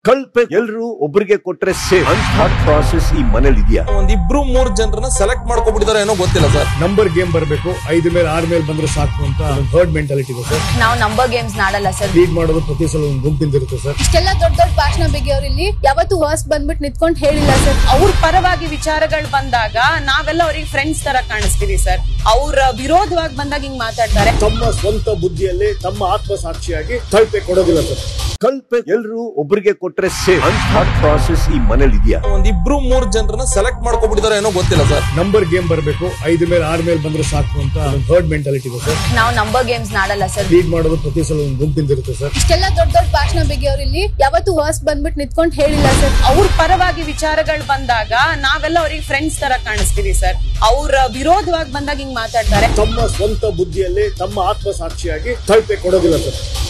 ಕಳ್ಪೆ ಎಲ್ರು ಒಬ್ರಿಗೆ ಕೊಟ್ರೆ ಸೇಫ್ ಅಂತ ಪ್ರಾಸೆಸ್ ಈ ಮನೇಲಿ ಇದೆಯಾ ಒಂದ್ ಇಬ್ರು ಮೂರ್ ಜನರನ್ನ ಸೆಲೆಕ್ಟ್ ಮಾಡ್ಕೊಬಿಟ್ಟಿದಾರೆ ಏನೋ ಗೊತ್ತಿಲ್ಲ ಸರ್ ನಂಬರ್ ಗೇಮ್ ಬರಬೇಕು ಐದು ಮೇಲೆ ಆರ್ ಮೇಲೆ ಬಂದ್ರೆ ಸಾಕು ಅಂತ ಥರ್ಡ್ ಮೆಂಟಾಲಿಟಿ ಇದೆ ಸರ್ ನಾವು ನಂಬರ್ ಗೇಮ್ಸ್ ಆಡಲ್ಲ ಸರ್ ಲೀಡ್ ಮಾಡೋದು ಪ್ರತಿ ಸಲ ಒಂದು ಗುಂಪಿಂದಿರುತ್ತೆ ಸರ್ ಇಷ್ಟೆಲ್ಲ ದೊಡ್ಡ ದೊಡ್ಡ ಭಾಷಣ ಬಿಗಿಯವ್ರು ಇಲ್ಲಿ ಯಾವತ್ತು ವರ್ಸ್ಟ್ ಬಂದ್ಬಿಟ್ಟು ನಿಂತ್ಕೊಂಡು ಹೇಳಿಲ್ಲ ಸರ್ ಅವ್ರ ಪರವಾಗಿ ವಿಚಾರಗಳು ಬಂದಾಗ ನಾವೆಲ್ಲ ಅವ್ರಿಗೆ ಫ್ರೆಂಡ್ಸ್ ತರ ಕಾಣಿಸ್ತೀವಿ ಸರ್ ಅವ್ರ ವಿರೋಧವಾಗಿ ಬಂದಾಗ ಹಿಂಗ್ ಮಾತಾಡ್ತಾರೆ ತಮ್ಮ ಸ್ವಂತ ಬುದ್ಧಿಯಲ್ಲಿ ತಮ್ಮ ಆತ್ಮಸಾಕ್ಷಿಯಾಗಿ ಕಳ್ಪೆ ಕೊಡೋದಿಲ್ಲ ಸರ್ ಕಳ್ಪೆ ಎಲ್ರು ಒಬ್ರಿಗೆ ಕೊಟ್ರೆ ಸೇಫ್ ಅಂತ ಪ್ರಾಸೆಸ್ ಈ ಮನೇಲಿ ಇದೆಯಾ ಒಂದ್ ಇಬ್ರು ಮೂರ್ ಜನರನ್ನ ಸೆಲೆಕ್ಟ್ ಮಾಡ್ಕೊಬಿಟ್ಟಿದಾರೆ ಏನೋ ಗೊತ್ತಿಲ್ಲ ಸರ್ ನಂಬರ್ ಗೇಮ್ ಬರಬೇಕು ಐದು ಮೇಲೆ ಆರ್ ಮೇಲೆ ಬಂದ್ರೆ ಸಾಕು ಅಂತ ಥರ್ಡ್ ಮೆಂಟಾಲಿಟಿ ಇದೆ ಸರ್ ನಾವು ನಂಬರ್ ಗೇಮ್ಸ್ ಆಡಲ್ಲ ಸರ್ ಲೀಡ್ ಮಾಡೋದು ಪ್ರತಿ ಸಲ ಒಂದು ಗುಂಪಿಂದಿರುತ್ತೆ ಸರ್ ಇಷ್ಟೆಲ್ಲ ದೊಡ್ಡ ದೊಡ್ಡ ಭಾಷಣ ಬಿಗಿಯವ್ರು ಇಲ್ಲಿ ಯಾವತ್ತು ವರ್ಸ್ಟ್ ಬಂದ್ಬಿಟ್ಟು ನಿಂತ್ಕೊಂಡು ಹೇಳಿಲ್ಲ ಸರ್ ಅವ್ರ ಪರವಾಗಿ ವಿಚಾರಗಳು ಬಂದಾಗ ನಾವೆಲ್ಲ ಅವ್ರಿಗೆ ಫ್ರೆಂಡ್ಸ್ ತರ ಕಾಣಿಸ್ತೀವಿ ಸರ್ ಅವ್ರ ವಿರೋಧವಾಗಿ ಬಂದಾಗ ಹಿಂಗ್ ಮಾತಾಡ್ತಾರೆ ತಮ್ಮ ಸ್ವಂತ ಬುದ್ಧಿಯಲ್ಲಿ ತಮ್ಮ ಆತ್ಮಸಾಕ್ಷಿಯಾಗಿ ಕಳ್ಪೆ ಕೊಡೋದಿಲ್ಲ ಸರ್